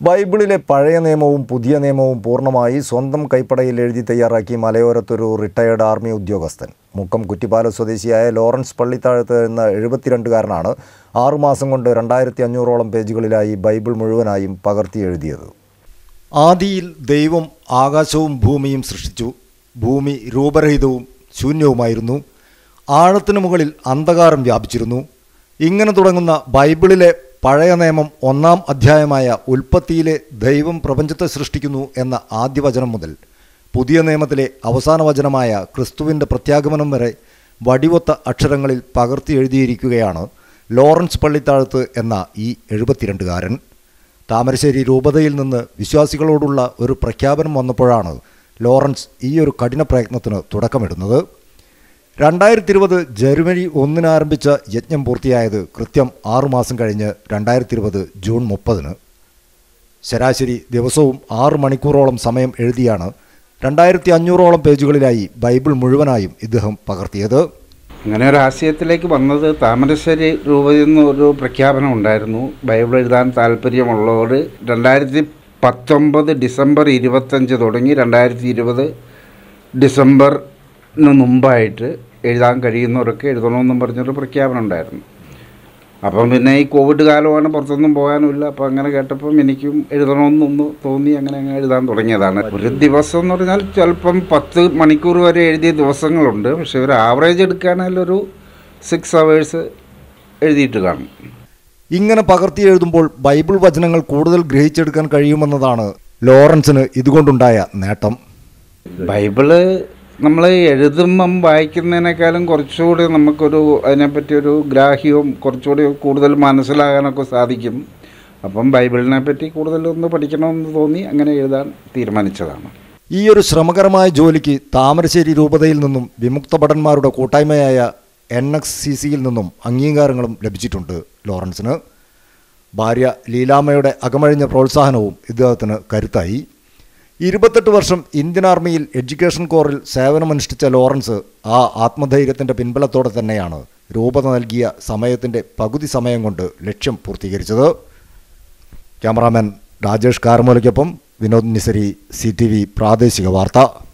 ബൈബിളിലെ പഴയ നിയമവും പുതിയ നിയമവും പൂർണ്ണമായി സ്വന്തം കൈപ്പടയിൽ എഴുതി തയ്യാറാക്കി മലയോരത്തൊരു റിട്ടയേർഡ് ആർമി ഉദ്യോഗസ്ഥൻ മുക്കം കുറ്റിപ്പാല സ്വദേശിയായ ലോറൻസ് പള്ളിത്താഴത്ത് എന്ന എഴുപത്തിരണ്ടുകാരനാണ് ആറുമാസം കൊണ്ട് രണ്ടായിരത്തി അഞ്ഞൂറോളം പേജുകളിലായി ബൈബിൾ മുഴുവനായും പകർത്തി എഴുതിയത് ആദിയിൽ ദൈവം ആകാശവും ഭൂമിയും സൃഷ്ടിച്ചു ഭൂമി രൂപരഹിതവും ശൂന്യവുമായിരുന്നു ആഴത്തിനു മുകളിൽ അന്ധകാരം വ്യാപിച്ചിരുന്നു ഇങ്ങനെ തുടങ്ങുന്ന ബൈബിളിലെ പഴയ നിയമം ഒന്നാം അധ്യായമായ ഉൽപ്പത്തിയിലെ ദൈവം പ്രപഞ്ചത്തെ സൃഷ്ടിക്കുന്നു എന്ന ആദ്യ വചനം മുതൽ പുതിയ നിയമത്തിലെ അവസാന വചനമായ ക്രിസ്തുവിൻ്റെ പ്രത്യാഗമനം വരെ വടിവൊത്ത അക്ഷരങ്ങളിൽ പകർത്തി എഴുതിയിരിക്കുകയാണ് ലോറൻസ് പള്ളിത്താഴത്ത് എന്ന ഈ എഴുപത്തിരണ്ടുകാരൻ താമരശ്ശേരി രൂപതയിൽ നിന്ന് വിശ്വാസികളോടുള്ള ഒരു പ്രഖ്യാപനം വന്നപ്പോഴാണ് ലോറൻസ് ഈ ഒരു കഠിന പ്രയത്നത്തിന് തുടക്കമിടുന്നത് രണ്ടായിരത്തി ഇരുപത് ജനുവരി ഒന്നിന് ആരംഭിച്ച യജ്ഞം പൂർത്തിയായത് കൃത്യം ആറുമാസം കഴിഞ്ഞ് രണ്ടായിരത്തി ഇരുപത് ജൂൺ മുപ്പതിന് ശരാശരി ദിവസവും ആറ് മണിക്കൂറോളം സമയം എഴുതിയാണ് രണ്ടായിരത്തി അഞ്ഞൂറോളം പേജുകളിലായി ബൈബിൾ മുഴുവനായും ഇദ്ദേഹം പകർത്തിയത് അങ്ങനെ ഒരു ആശയത്തിലേക്ക് വന്നത് താമരശ്ശേരി രൂപയിൽ നിന്ന് ഒരു പ്രഖ്യാപനം ഉണ്ടായിരുന്നു ബൈബിൾ എഴുതാൻ താല്പര്യമുള്ളവർ രണ്ടായിരത്തി പത്തൊമ്പത് ഡിസംബർ ഇരുപത്തഞ്ച് തുടങ്ങി രണ്ടായിരത്തി ഇരുപത് ഡിസംബറിന് മുമ്പായിട്ട് എഴുതാൻ കഴിയുന്നവരൊക്കെ എഴുതണമെന്നും പറഞ്ഞൊരു പ്രഖ്യാപനം ഉണ്ടായിരുന്നു അപ്പം പിന്നെ ഈ കോവിഡ് കാലമാണ് പുറത്തൊന്നും പോകാനുമില്ല അപ്പം അങ്ങനെ കേട്ടപ്പം എനിക്കും എഴുതണമെന്നൊന്ന് തോന്നി അങ്ങനെ അങ്ങ് എഴുതാൻ തുടങ്ങിയതാണ് ഒരു ദിവസം എന്ന് പറഞ്ഞാൽ ചിലപ്പം പത്ത് മണിക്കൂർ വരെ എഴുതിയ ദിവസങ്ങളുണ്ട് പക്ഷെ ഒരു ആവറേജ് എടുക്കുകയാണെങ്കിൽ ഒരു സിക്സ് അവേഴ്സ് എഴുതിയിട്ട് കാണും ഇങ്ങനെ പകർത്തി എഴുതുമ്പോൾ ബൈബിൾ വചനങ്ങൾ കൂടുതൽ ഗ്രഹിച്ചെടുക്കാൻ കഴിയുമെന്നതാണ് ലോറൻസിന് ഇതുകൊണ്ടുണ്ടായ നേട്ടം ബൈബിള് നമ്മൾ എഴുതുമ്പം വായിക്കുന്നതിനേക്കാളും കുറച്ചുകൂടി നമുക്കൊരു അതിനെപ്പറ്റി ഒരു ഗ്രാഹ്യവും കുറച്ചുകൂടി കൂടുതൽ മനസ്സിലാകാനൊക്കെ സാധിക്കും അപ്പം ബൈബിളിനെ പറ്റി കൂടുതലൊന്ന് പഠിക്കണമെന്ന് തോന്നി അങ്ങനെ എഴുതാൻ തീരുമാനിച്ചതാണ് ഈ ഒരു ശ്രമകരമായ ജോലിക്ക് താമരശ്ശേരി രൂപതയിൽ നിന്നും വിമുക്ത ഭടന്മാരുടെ കൂട്ടായ്മയായ എൻ എക്സ് സി സിയിൽ നിന്നും അംഗീകാരങ്ങളും ലഭിച്ചിട്ടുണ്ട് ലോറൻസിന് ഭാര്യ ലീലാമ്മയുടെ അകമഴിഞ്ഞ പ്രോത്സാഹനവും ഇദ്ദേഹത്തിന് കരുത്തായി ഇരുപത്തെട്ട് വർഷം ഇന്ത്യൻ ആർമിയിൽ എഡ്യൂക്കേഷൻ കോറിൽ സേവനമനുഷ്ഠിച്ച ലോറൻസ് ആ ആത്മധൈര്യത്തിൻ്റെ പിൻബലത്തോടെ തന്നെയാണ് രൂപത നൽകിയ സമയത്തിൻ്റെ പകുതി സമയം കൊണ്ട് ലക്ഷ്യം പൂർത്തീകരിച്ചത് ക്യാമറാമാൻ രാജേഷ് കാർമോലയ്ക്കൊപ്പം Vinod Nisari C T V പ്രാദേശിക വാർത്ത